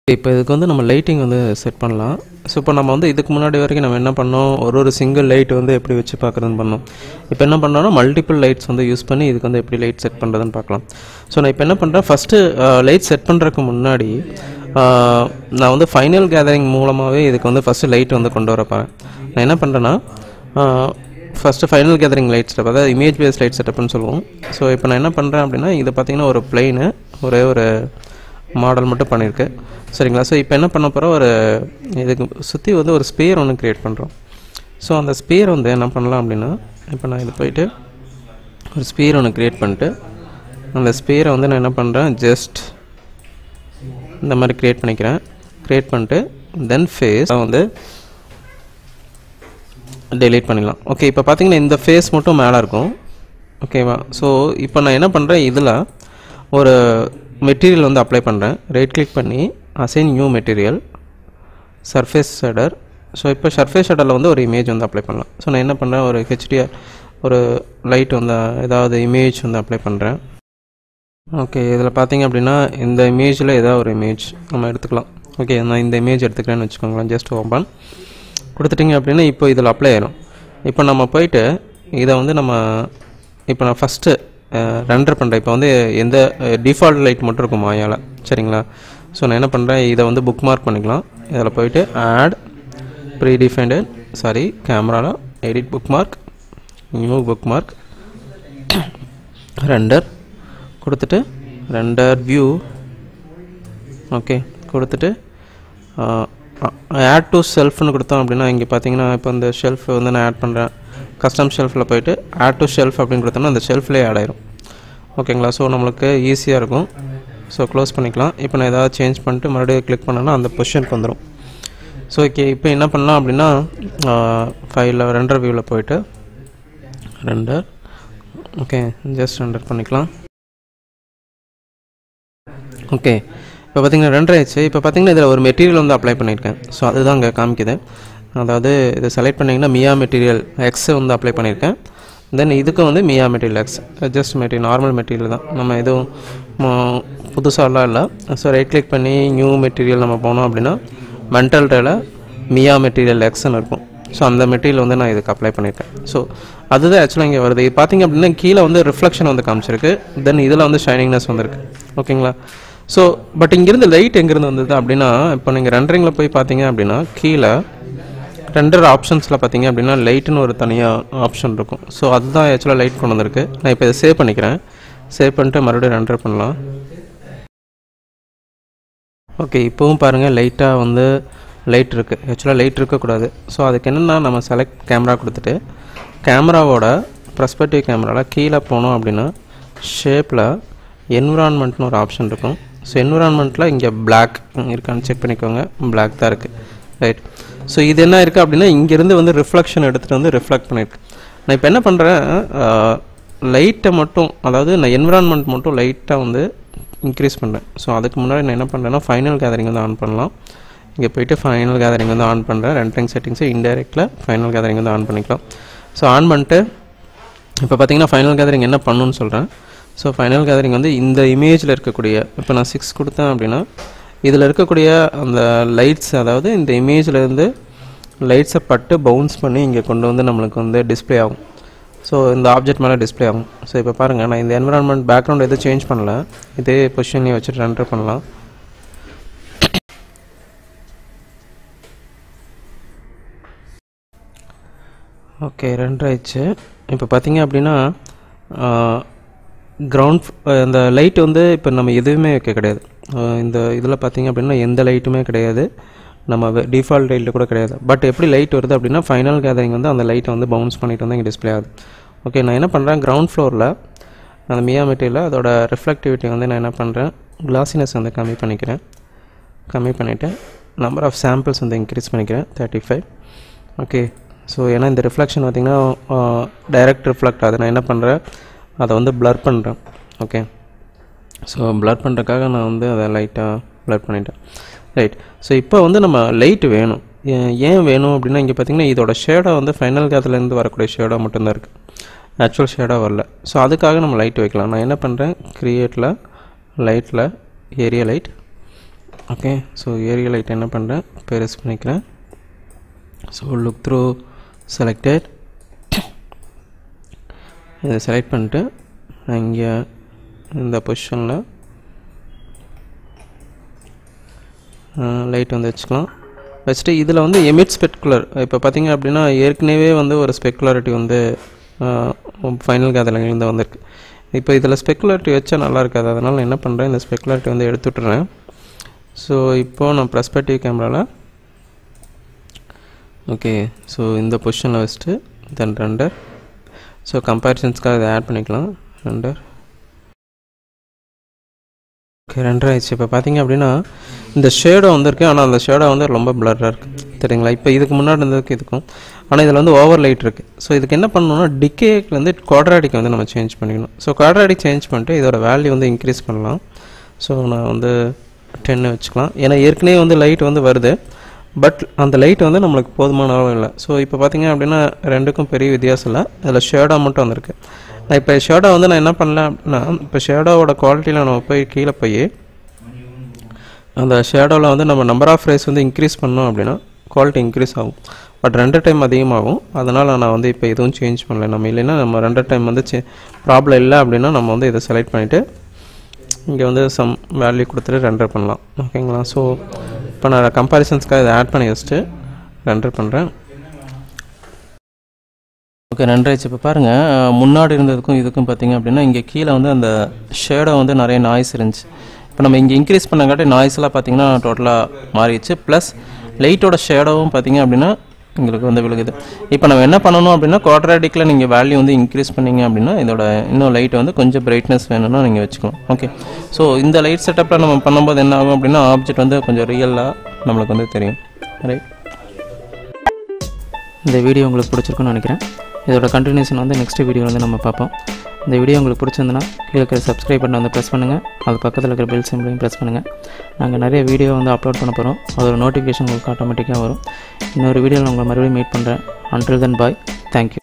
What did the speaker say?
இப்போ இதுக்கு வந்து நம்ம லைட்டிங் வந்து செட் பண்ணலாம் ஸோ இப்போ நம்ம வந்து இதுக்கு முன்னாடி வரைக்கும் நம்ம என்ன பண்ணோம் ஒரு ஒரு சிங்கிள் லைட் வந்து எப்படி வச்சு பார்க்குறதுன்னு பண்ணோம் இப்போ என்ன பண்ணோம்னா மல்டிபிள் லைட்ஸ் வந்து யூஸ் பண்ணி இதுக்கு வந்து எப்படி லைட் செட் பண்ணுறதுன்னு பார்க்கலாம் ஸோ நான் இப்போ என்ன பண்ணுறேன் ஃபஸ்ட்டு லைட் செட் பண்ணுறதுக்கு முன்னாடி ஆஹ், நான் வந்து ஃபைனல் கேதரிங் மூலமாகவே இதுக்கு வந்து ஃபஸ்ட்டு லைட் வந்து கொண்டு வர போகிறேன் நான் என்ன பண்ணுறேன்னா first final gathering light setup அதாவது இமேஜ் பேஸ் லைட் செட்டப்னு சொல்லுவோம் ஸோ இப்போ நான் என்ன பண்ணுறேன் அப்படின்னா இது பார்த்தீங்கன்னா ஒரு பிளெயின் ஒரே ஒரு மாடல் மட்டும் பண்ணியிருக்கு சரிங்களா ஸோ இப்போ என்ன பண்ண போகிறோம் ஒரு இதுக்கு சுற்றி வந்து ஒரு ஸ்பேர் ஒன்று க்ரியேட் பண்ணுறோம் ஸோ அந்த ஸ்பேர் வந்து என்ன பண்ணலாம் அப்படின்னா இப்போ நான் இது போயிட்டு ஒரு ஸ்பேர் ஒன்று க்ரியேட் பண்ணிட்டு அந்த ஸ்பேரை வந்து நான் என்ன பண்ணுறேன் ஜஸ்ட் இந்த மாதிரி க்ரியேட் பண்ணிக்கிறேன் க்ரியேட் பண்ணிட்டு தென் ஃபேஸ் வந்து டெலீட் பண்ணிடலாம் ஓகே இப்போ பார்த்தீங்கன்னா இந்த ஃபேஸ் மட்டும் மேலே இருக்கும் ஓகேவா ஸோ இப்போ நான் என்ன பண்ணுறேன் இதில் ஒரு மெட்டீரியல் வந்து அப்ளை பண்ணுறேன் ரைட் கிளிக் பண்ணி assign new material surface shader so இப்போ சர்ஃபேஸ் ஷேடரில் வந்து ஒரு இமேஜ் வந்து அப்ளை பண்ணலாம் ஸோ நான் என்ன பண்ணுறேன் ஒரு ஹெச்டிஆர் ஒரு லைட் வந்து ஏதாவது இமேஜ் வந்து அப்ளை பண்ணுறேன் ஓகே இதில் பார்த்தீங்க அப்படின்னா இந்த இமேஜில் ஏதாவது ஒரு இமேஜ் நம்ம எடுத்துக்கலாம் ஓகே நான் இந்த இமேஜ் எடுத்துக்கிறேன்னு வச்சுக்கோங்களேன் ஜஸ்ட் ஓப்பன் கொடுத்துட்டிங்க அப்படின்னா இப்போ இதில் அப்ளை ஆயிரும் இப்போ நம்ம போயிட்டு இதை வந்து நம்ம இப்போ நான் ஃபஸ்ட்டு ரெண்டர் பண்ணுறேன் இப்போ வந்து எந்த டிஃபால்ட் லைட் மட்டும் இருக்கும் மாயால் சரிங்களா ஸோ நான் என்ன பண்ணுறேன் இதை வந்து புக் மார்க் பண்ணிக்கலாம் இதில் போயிட்டு ஆட் ப்ரீ டிஃபைண்டட் சாரி கேமராவில் edit bookmark new bookmark render கொடுத்துட்டு ரெண்டர் வியூ ஓகே கொடுத்துட்டு ஆட் டு செல்ஃப்னு கொடுத்தோம் அப்படின்னா இங்கே பார்த்தீங்கன்னா இப்போ இந்த ஷெல்ஃப் வந்து நான் ஆட் பண்ணுறேன் கஸ்டம் ஷெல்ஃபில் போயிட்டு ஆட் டு ஷெல்ஃப் அப்படின்னு கொடுத்தோம்னா அந்த ஷெல்ஃப்லேயே ஆட் ஆயிரும் ஓகேங்களா ஸோ நம்மளுக்கு ஈஸியாக இருக்கும் ஸோ க்ளோஸ் பண்ணிக்கலாம் இப்போ நான் ஏதாவது சேஞ்ச் பண்ணிட்டு மறுபடியும் கிளிக் பண்ணேன்னா அந்த பொசிஷனுக்கு வந்துடும் ஸோ ஓகே இப்போ என்ன பண்ணலாம் அப்படின்னா ஃபைலில் ரெண்டர் வியூவில் போயிட்டு ரெண்டர் ஓகே ஜஸ்ட் ரெண்டர் பண்ணிக்கலாம் ஓகே இப்போ பார்த்தீங்கன்னா ரெண்டரை ஆயிடுச்சு இப்போ பார்த்தீங்கன்னா இதில் ஒரு மெட்டீரியல் வந்து அப்ளை பண்ணியிருக்கேன் ஸோ அதுதான் இங்கே காமிக்குது அதாவது இதை செலக்ட் பண்ணிங்கன்னா மியா மெட்டீரியல் எக்ஸ் வந்து அப்ளை பண்ணியிருக்கேன் தென் இதுக்கும் வந்து mia material X just material normal material தான் நம்ம எதுவும் புதுசாலாம் இல்லை ஸோ ரைட் கிளிக் பண்ணி நியூ மெட்டீரியல் நம்ம போனோம் அப்படின்னா மென்டல் டேல மியா மெட்டீரியல் எக்ஸ்னு இருக்கும் ஸோ அந்த மெட்டீரியல் வந்து நான் இதுக்கு அப்ளை பண்ணியிருக்கேன் ஸோ அதுதான் ஆக்சுவலாக இங்கே வருது இது பார்த்தீங்க அப்படின்னா கீழே வந்து ரிஃப்ளெக்ஷன் வந்து காமிச்சிருக்கு தென் இதில் வந்து ஷைனிங்னஸ் வந்திருக்கு ஓகேங்களா ஸோ பட் இங்கேருந்து லைட் எங்கேருந்து வந்தது அப்படின்னா இப்போ நீங்கள் ரெண்டரிங்கில் போய் பார்த்தீங்க அப்படின்னா கீழே ரெண்டர் ஆப்ஷன்ஸில் பார்த்தீங்க அப்படின்னா லைட்டுன்னு ஒரு தனியாக ஆப்ஷன் இருக்கும் ஸோ அதுதான் ஆக்சுவலாக லைட் கொண்டு வந்திருக்கு நான் இப்போ இதை சேவ் பண்ணிக்கிறேன் சேவ் பண்ணிட்டு மறுபடியும் ரெண்டர் பண்ணலாம் ஓகே இப்போவும் பாருங்கள் லைட்டாக வந்து லைட் இருக்குது ஆக்சுவலாக லைட் இருக்கக்கூடாது ஸோ அதுக்கு என்னென்னா நம்ம செலக்ட் கேமரா கொடுத்துட்டு கேமராவோட ப்ரெஸ்பெக்டிவ் கேமராவில் கீழே போனோம் அப்படின்னா ஷேப்பில் என்விரான்மெண்ட்னு ஒரு ஆப்ஷன் இருக்கும் ஸோ என்விரான்மெண்ட்டில் இங்கே Black இருக்கான்னு செக் பண்ணிக்கோங்க Black தான் இருக்குது ரைட் ஸோ இது என்ன இருக்குது அப்படின்னா இங்கேருந்து வந்து ரிஃப்ளெக்ஷன் எடுத்துகிட்டு வந்து ரிஃப்ளெக்ட் பண்ணியிருக்கு நான் இப்போ என்ன பண்ணுறேன் லைட்டை மட்டும் அதாவது நான் என்விரான்மெண்ட் மட்டும் லைட்டாக வந்து இன்க்ரீஸ் பண்ணுறேன் ஸோ அதுக்கு முன்னாடி நான் என்ன பண்ணுறேன்னா ஃபைனல் கேதரிங் வந்து ஆன் பண்ணலாம் இங்கே போயிட்டு ஃபைனல் கேதரிங் வந்து ஆன் பண்ணுறேன் ரெண்டரிங் செட்டிங்ஸை இன்டெரக்டில் ஃபைனல் கேதரிங் வந்து ஆன் பண்ணிக்கலாம் ஸோ ஆன் பண்ணிட்டு இப்போ பார்த்தீங்கன்னா ஃபைனல் கேதரிங் என்ன பண்ணணும்னு சொல்கிறேன் ஸோ ஃபைனல் கேதரிங் வந்து இந்த இமேஜில் இருக்கக்கூடிய இப்போ நான் சிக்ஸ் கொடுத்தேன் அப்படின்னா இதில் இருக்கக்கூடிய அந்த லைட்ஸ் அதாவது இந்த இமேஜில் இருந்து லைட்ஸை பட்டு பவுன்ஸ் பண்ணி இங்கே கொண்டு வந்து நம்மளுக்கு வந்து டிஸ்ப்ளே ஆகும் ஸோ இந்த ஆப்ஜெக்ட் மேலே டிஸ்ப்ளே ஆகும் ஸோ இப்போ பாருங்கள் நான் இந்த என்விரான்மெண்ட் பேக்ரவுண்ட் எதுவும் சேஞ்ச் பண்ணல இதே பொசிஷன்லேயே வச்சுட்டு ரெண்டர் பண்ணலாம் ஓகே ரெண்டர் ஆயிடுச்சு இப்போ பார்த்தீங்க அப்படின்னா கிரவுண்ட் அந்த லைட் வந்து இப்போ நம்ம எதுவுமே வைக்க கிடையாது ஆஹ் இந்த இதில் பார்த்தீங்க அப்படின்னா எந்த லைட்டுமே கிடையாது நம்ம டிஃபால்ட் லைட்டில் கூட கிடையாது பட் எப்படி லைட் வருது அப்படின்னா ஃபைனல் கேதரிங் வந்து அந்த லைட்டை வந்து பவுன்ஸ் பண்ணிட்டு வந்து இங்கே டிஸ்ப்ளே ஆகுது ஓகே நான் என்ன பண்ணுறேன் கிரவுண்ட் ஃப்ளோரில் அந்த மியா மெட்டீரியல் அதோட ரிஃப்ளெக்டிவிட்டி வந்து நான் என்ன பண்ணுறேன் கிளாசினஸ் வந்து கம்மி பண்ணிக்கிறேன் கம்மி பண்ணிவிட்டு நம்பர் ஆஃப் சாம்பிள்ஸ் வந்து இன்க்ரீஸ் பண்ணிக்கிறேன் தேர்ட்டி ஃபைவ் ஓகே ஸோ ஏன்னா இந்த ரிஃப்ளெக்ஷன் பார்த்திங்கன்னா டைரக்ட் ரிஃப்ளெக்ட் ஆகுது நான் என்ன பண்ணுறேன் அதை வந்து ப்ளர் பண்ணுறேன் ஓகே ஸோ ப்ளர் பண்ணுறதுக்காக நான் வந்து அதை லைட்டாக ப்ளர் பண்ணிட்டேன் ரைட் ஸோ இப்போ வந்து நம்ம லைட் வேணும் ஏன் ஏன் வேணும் அப்படின்னா இங்கே பார்த்தீங்கன்னா இதோட ஷேடோ வந்து ஃபைனல் கேத்துலேருந்து வரக்கூடிய ஷேடோ மட்டும்தான் இருக்குது ஆக்சுவல் ஷேடாக வரல ஸோ அதுக்காக நம்ம லைட் வைக்கலாம் நான் என்ன பண்ணுறேன் க்ரியேட்டில் லைட்டில் area light okay so area light என்ன பண்ணுறேன் பெருசு பண்ணிக்கிறேன் ஸோ லுக் த்ரூ செலக்டட் இதை செலக்ட் பண்ணிட்டு நான் இங்கே இந்த பொசிஷனில் லைட் வந்து வச்சுக்கலாம் வச்சுட்டு இதில் வந்து எமிட் ஸ்பெக்குலர் இப்போ பார்த்தீங்க அப்படின்னா ஏற்கனவே வந்து ஒரு ஸ்பெக்குலாரிட்டி வந்து ஃபைனல் கேதரிங்லேருந்து வந்திருக்கு இப்போ இதில் ஸ்பெக்குலாரிட்டி வச்சா நல்லா இருக்காது அதனால் நான் என்ன பண்ணுறேன் இந்த ஸ்பெக்குலாரிட்டி வந்து எடுத்து விட்டுறேன் ஸோ இப்போது நான் ப்ரெஸ்பெக்டிவ் கேமராவில் ஓகே ஸோ இந்த பொசிஷனில் வச்சுட்டு தென் ரெண்டர் ஸோ கம்பேரிசன்ஸ்க்காக இதை ஆட் பண்ணிக்கலாம் ரெண்டர் ஓகே ரெண்டர் ஆயிடுச்சு இப்போ பார்த்தீங்க அப்படின்னா இந்த ஷேடோ வந்திருக்கு ஆனால் அந்த ஷேடோ வந்து ரொம்ப பிளராக இருக்குது சரிங்களா இப்போ இதுக்கு முன்னாடி இருந்ததுக்கு இதுக்கும் ஆனால் இதில் வந்து ஓவர் லைட் இருக்குது ஸோ இதுக்கு என்ன பண்ணணும்னா டிக்கேக்கு குவாட்ராடிக் வந்து நம்ம சேஞ்ச் பண்ணிக்கணும் ஸோ குவாட்ராடிக் சேஞ்ச் பண்ணிட்டு இதோட வேல்யூ வந்து இன்க்ரீஸ் பண்ணலாம் ஸோ நான் வந்து டென்னு வச்சுக்கலாம் ஏன்னா ஏற்கனவே வந்து லைட் வந்து வருது பட் அந்த லைட் வந்து நம்மளுக்கு போதுமான அளவு இல்லை ஸோ இப்போ பார்த்தீங்க அப்படின்னா ரெண்டுக்கும் பெரிய வித்தியாசம் இல்லை இதில் ஷேடாக மட்டும் வந்திருக்கு நான் இப்போ ஷேடோ வந்து நான் என்ன பண்ணல அப்படின்னா இப்போ ஷேடோவோட குவாலிட்டியில் நம்ம போய் கீழே போய் அந்த ஷேடோவில் வந்து நம்ம நம்பர் ஆஃப் ரேஸ் வந்து இன்க்ரீஸ் பண்ணோம் அப்படின்னா குவாலிட்டி இன்க்ரீஸ் ஆகும் பட் ரெண்டு டைம் அதிகமாகும் அதனால் நான் வந்து இப்போ எதுவும் சேஞ்ச் பண்ணல நம்ம இல்லைன்னா நம்ம ரெண்டு டைம் வந்து சே ப்ராப்ளம் இல்லை அப்படின்னா நம்ம வந்து இதை செலக்ட் பண்ணிவிட்டு இங்கே வந்து சம் வேல்யூ கொடுத்துட்டு ரெண்டர் பண்ணலாம் ஓகேங்களா ஸோ இப்போ நான் கம்பேரிசன்ஸ்க்காக இதை ஆட் பண்ணி வச்சுட்டு ரெண்டர் பண்ணுறேன் ஓகே நன்றாச்சு இப்போ பாருங்கள் முன்னாடி இருந்ததுக்கும் இதுக்கும் பார்த்தீங்க அப்படின்னா இங்கே கீழே வந்து அந்த ஷேடோ வந்து நிறைய நாய்ஸ் இருந்துச்சு இப்போ நம்ம இங்கே இன்க்ரீஸ் பண்ணங்காட்டி நாய்ஸ்லாம் பார்த்தீங்கன்னா டோட்டலாக மாறிடுச்சு ப்ளஸ் லைட்டோட ஷேடோவும் பார்த்தீங்க அப்படின்னா எங்களுக்கு வந்து விழுகுது இப்போ நம்ம என்ன பண்ணணும் அப்படின்னா குவாட்ராடிக்கில் நீங்கள் வேல்யூ வந்து இன்க்ரீஸ் பண்ணீங்க அப்படின்னா இதோட இன்னும் லைட் வந்து கொஞ்சம் பிரைட்னஸ் வேணும்னா நீங்கள் வச்சுக்கலாம் ஓகே ஸோ இந்த லைட் செட்டப்பில் நம்ம பண்ணும்போது என்ன ஆகும் அப்படின்னா ஆப்ஜெக்ட் வந்து கொஞ்சம் ரியலாக நம்மளுக்கு வந்து தெரியும் ரைட் இந்த வீடியோ உங்களுக்கு பிடிச்சிருக்குன்னு நினைக்கிறேன் இதோட கண்டினியூஷன் வந்து நெக்ஸ்ட் வீடியோ வந்து நம்ம பார்ப்போம் இந்த வீடியோ உங்களுக்கு பிடிச்சிருந்துன்னா கீழே இருக்கிற சப்ஸ்கிரைப் பட்டன் வந்து ப்ரெஸ் பண்ணுங்கள் அது பக்கத்தில் இருக்கிற பெல் சிம்பிளையும் ப்ரெஸ் பண்ணுங்கள் நாங்கள் நிறைய வீடியோ வந்து அப்லோட் பண்ண போகிறோம் அதோட நோட்டிஃபிகேஷன் உங்களுக்கு ஆட்டோமேட்டிக்காக வரும் இன்னொரு வீடியோவில் உங்களை மறுபடியும் மீட் பண்ணுறேன் அன்டில் தென் பாய் தேங்க்யூ